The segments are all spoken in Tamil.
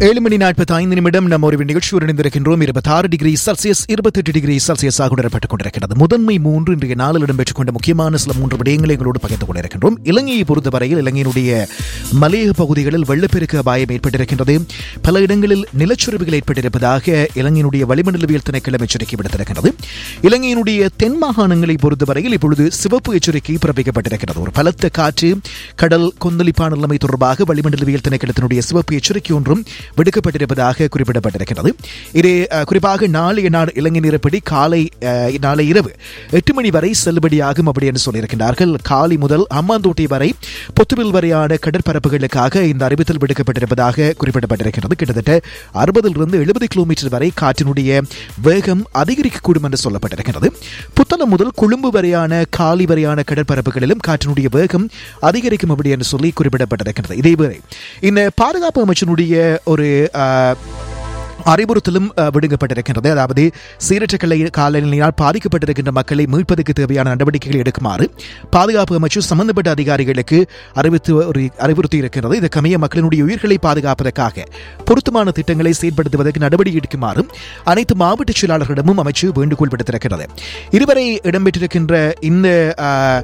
ஏழு மணி நாற்பத்தி ஐந்து நிமிடம் நம்ம ஒரு நிகழ்ச்சியோடு இணைந்திருக்கின்றோம் இருபத்தி ஆறு டிகிரி செல்சியஸ் இருபத்தெட்டு டிகிரி செல்சியஸாக உணரப்பட்டுக் கொண்டிருக்கிறது முதன்மை மூன்று இன்றைய நாளில் இடம்பெற்றுக் கொண்ட முக்கியமான சில மூன்று விடயங்களை எங்களோடு பகிர்ந்து கொண்டிருக்கின்றோம் இலங்கையை பொறுத்தவரையில் இலங்கையினுடைய மலையக பகுதிகளில் வெள்ளப்பெருக்கு அபாயம் ஏற்பட்டிருக்கின்றது பல இடங்களில் நிலச்சரிவுகள் ஏற்பட்டிருப்பதாக இலங்கையினுடைய வளிமண்டலவியல் திணைக்களம் எச்சரிக்கை விடுத்திருக்கிறது இலங்கையினுடைய தென் மாகாணங்களை பொறுத்தவரையில் இப்பொழுது சிவப்பு எச்சரிக்கை பிறப்பிக்கப்பட்டிருக்கிறது ஒரு பலத்த காற்று கடல் கொந்தளிப்பான நிலைமை தொடர்பாக வளிமண்டலவியல் திணைக்களத்தினுடைய சிவப்பு எச்சரிக்கை ஒன்றும் விடுக்கப்பட்டிருப்பதாக குறிப்பிடப்பட்டிருக்கிறது இது அஹ், குறிப்பாக நாளைய நாள் இலங்கை நேரப்படி காலை அஹ், நாளை இரவு எட்டு மணி வரை செல்லுபடியாகும் அப்படி என்று சொல்லியிருக்கிறார்கள் காலை முதல் அம்மாந்தோட்டை வரை பொத்துவில் வரையான கடற்பரப்புகளுக்காக இந்த அறிவித்தல் விடுக்கப்பட்டிருப்பதாக குறிப்பிடப்பட்டிருக்கிறது கிட்டத்தட்ட அறுபதிலிருந்து எழுபது கிலோமீட்டர் வரை காற்றினுடைய வேகம் அதிகரிக்கக்கூடும் என்று சொல்லப்பட்டிருக்கிறது புத்தளம் முதல் கொழும்பு வரையான காலி வரையான கடற்பரப்புகளிலும் காற்றினுடைய வேகம் அதிகரிக்கும் அப்படி என்று சொல்லி குறிப்பிடப்பட்டிருக்கிறது இதேவேளை இந்த பாதுகாப்பு அமைச்சனுடைய ஒரு ஆஹ், அறிவுறுத்தலும் அஹ், விடுக்கப்பட்டிருக்கின்றது அதாவது சீரற்ற கலை காலநிலையால் பாதிக்கப்பட்டிருக்கின்ற மக்களை மீட்பதற்கு தேவையான நடவடிக்கைகளை எடுக்குமாறு பாதுகாப்பு அமைச்சர் சம்பந்தப்பட்ட அதிகாரிகளுக்கு அறிவித்து ஒரு அறிவுறுத்தி இருக்கிறது இதற்கமைய மக்களினுடைய உயிர்களை பாதுகாப்பதற்காக பொருத்தமான திட்டங்களை செயற்படுத்துவதற்கு நடவடிக்கை எடுக்குமாறும் அனைத்து மாவட்ட செயலாளர்களிடமும் அமைச்சு வேண்டுகோள் விடுத்திருக்கிறது இதுவரை இடம்பெற்றிருக்கின்ற இந்த அஹ்,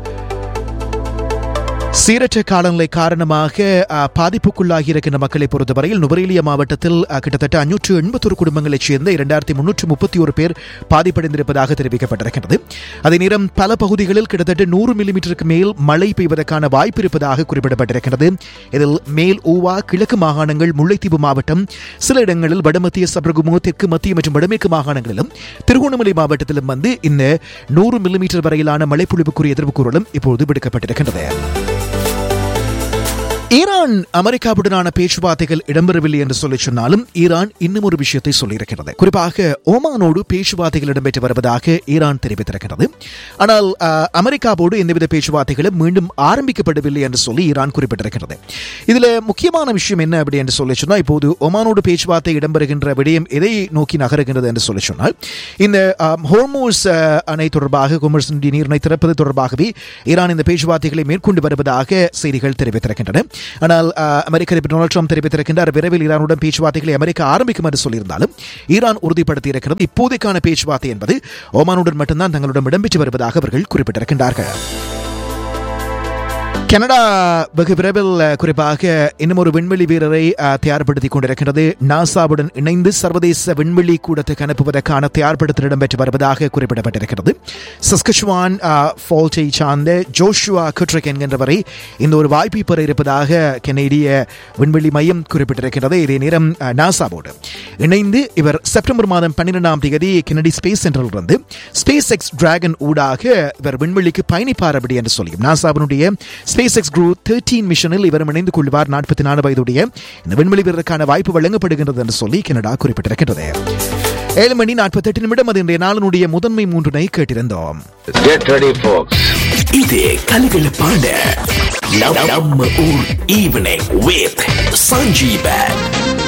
சீரற்ற காலநிலை காரணமாக அஹ், பாதிப்புக்குள்ளாகி இருக்கின்ற மக்களை பொறுத்தவரையில் நுவரேலியா மாவட்டத்தில் அஹ், கிட்டத்தட்ட அஞ்சூற்று எண்பத்தொரு குடும்பங்களைச் சேர்ந்த இரண்டாயிரத்தி முன்னூற்று முப்பத்தி ஒரு பேர் பாதிப்படைந்திருப்பதாக தெரிவிக்கப்பட்டிருக்கிறது அதே நேரம் பல பகுதிகளில் கிட்டத்தட்ட நூறு மில்லிமீட்டருக்கு மேல் மழை பெய்வதற்கான வாய்ப்பு இருப்பதாக குறிப்பிடப்பட்டிருக்கிறது இதில் மேல் ஊவா கிழக்கு மாகாணங்கள் முல்லைத்தீவு மாவட்டம் சில இடங்களில் வடமத்திய சபரகுமோ தெற்கு மத்திய மற்றும் வடமேற்கு மாகாணங்களிலும் திருகோணமலை மாவட்டத்திலும் வந்து இந்த நூறு மில்லிமீட்டர் வரையிலான மழைப்பொழிவுக்குரிய எதிர்ப்பு கூறலும் இப்பொழுது விடுக்கப்பட்டிருக்கின்றது ஈரான் அமெரிக்காவுடனான பேச்சுவார்த்தைகள் இடம்பெறவில்லை என்று சொல்லி சொன்னாலும் ஈரான் இன்னும் ஒரு விஷயத்தை சொல்லியிருக்கிறது குறிப்பாக ஓமானோடு பேச்சுவார்த்தைகள் இடம்பெற்று வருவதாக ஈரான் தெரிவித்திருக்கிறது ஆனால் அஹ், அமெரிக்காவோடு எந்தவித பேச்சுவார்த்தைகளும் மீண்டும் ஆரம்பிக்கப்படவில்லை என்று சொல்லி ஈரான் குறிப்பிட்டிருக்கிறது இதுல முக்கியமான விஷயம் என்ன அப்படி என்று சொல்லி சொன்னால் இப்போது ஒமானோடு பேச்சுவார்த்தை இடம்பெறுகின்ற விடயம் எதை நோக்கி நகருகின்றது என்று சொல்லி சொன்னால் இந்த அஹ், ஹோர்மூஸ் அஹ், அணை தொடர்பாக ஹோர்மூஸ் நீரிணை திறப்பது தொடர்பாகவே ஈரான் இந்த பேச்சுவார்த்தைகளை மேற்கொண்டு வருவதாக செய்திகள் தெரிவித்திருக்கின்றன ஆனால் அஹ், அமெரிக்க அதிபர் டொனால்ட் ட்ரம்ப் தெரிவித்திருக்கின்றார் விரைவில் ஈரானுடன் பேச்சுவார்த்தைகளை அமெரிக்கா ஆரம்பிக்கும் என்று சொல்லியிருந்தாலும் ஈரான் உறுதிப்படுத்தி இருக்கிறது இப்போதைக்கான பேச்சுவார்த்தை என்பது ஓமானுடன் மட்டும்தான் தங்களுடன் இடம்பெற்று வருவதாக அவர்கள் குறிப்பிட்டிருக்கின்றார்கள் கனடா வெகு விரைவில் அஹ், குறிப்பாக இன்னும் ஒரு விண்வெளி வீரரை அஹ், தயார்படுத்திக் கொண்டிருக்கிறது நாசாவுடன் இணைந்து சர்வதேச விண்வெளி கூடத்துக்கு அனுப்புவதற்கான தயார்படுத்தல் இடம்பெற்று வருவதாக குறிப்பிடப்பட்டிருக்கிறது சஸ்கச்சுவான் ஃபால்ட்டை சார்ந்த ஜோஷுவா குட்ரிக் என்கின்றவரை இந்த ஒரு வாய்ப்பை பெற இருப்பதாக கெனேடிய விண்வெளி மையம் குறிப்பிட்டிருக்கிறது இதே நேரம் அஹ், நாசாவோடு இணைந்து இவர் செப்டம்பர் மாதம் பன்னிரெண்டாம் தேதி கெனடி ஸ்பேஸ் சென்டரில் இருந்து ஸ்பேஸ் எக்ஸ் டிராகன் ஊடாக இவர் விண்வெளிக்கு பயணிப்பார் அப்படி என்று சொல்லியும் நாசாவினுடைய ஸ்பேஸ் எக்ஸ் குரூ தேர்ட்டீன் மிஷனில் இவரும் இணைந்து கொள்வார் நாற்பத்தி நாலு வயதுடைய இந்த விண்வெளி வீரருக்கான வாய்ப்பு வழங்கப்படுகின்றது என்று சொல்லி கனடா குறிப்பிட்டிருக்கிறது ஏழு மணி நாற்பத்தெட்டு நிமிடம் அது இன்றைய நாளினுடைய முதன்மை மூன்றினை கேட்டிருந்தோம் Get ready, folks. இது கலகலப்பான நம்- நம்ம ஊர் ஈவினிங் வித் சஞ்சீவன்